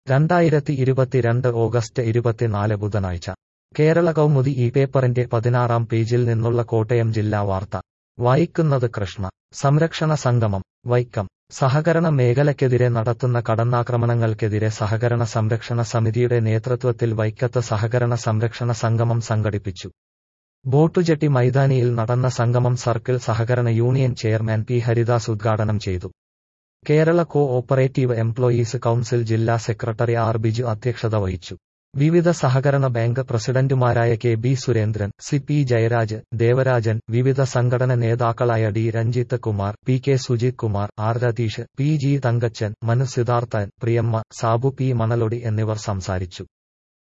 രണ്ടായിരത്തി ഇരുപത്തിരണ്ട് ഓഗസ്റ്റ് ഇരുപത്തിനാല് ബുധനാഴ്ച കേരള കൗമുദി ഈ പേപ്പറിന്റെ പതിനാറാം പേജിൽ നിന്നുള്ള കോട്ടയം ജില്ലാ വാർത്ത വായിക്കുന്നത് കൃഷ്ണ സംരക്ഷണ സംഗമം വൈക്കം സഹകരണ മേഖലയ്ക്കെതിരെ നടത്തുന്ന കടന്നാക്രമണങ്ങൾക്കെതിരെ സഹകരണ സംരക്ഷണ സമിതിയുടെ നേതൃത്വത്തിൽ വൈക്കത്ത് സഹകരണ സംരക്ഷണ സംഗമം സംഘടിപ്പിച്ചു ബോട്ടുജെട്ടി മൈതാനിയിൽ നടന്ന സംഗമം സർക്കിൾ സഹകരണ യൂണിയൻ ചെയർമാൻ പി ഹരിദാസ് ഉദ്ഘാടനം ചെയ്തു Kerala cooperative employees council ജില്ലാ സെക്രട്ടറി ആർ ബിജു അധ്യക്ഷത വഹിച്ചു വിവിധ സഹകരണ ബാങ്ക് പ്രസിഡന്റുമാരായ K B Surendran C P Jayaraj Devarajan വിവിധ സംഘടന നേതാക്കളായ D Ranjith Kumar P K Sujith Kumar R Ratheesh P G Thankachan Manu Sidharthan Priyamma Sabu P Manalodi എന്നിവർ സംസാരിച്ചു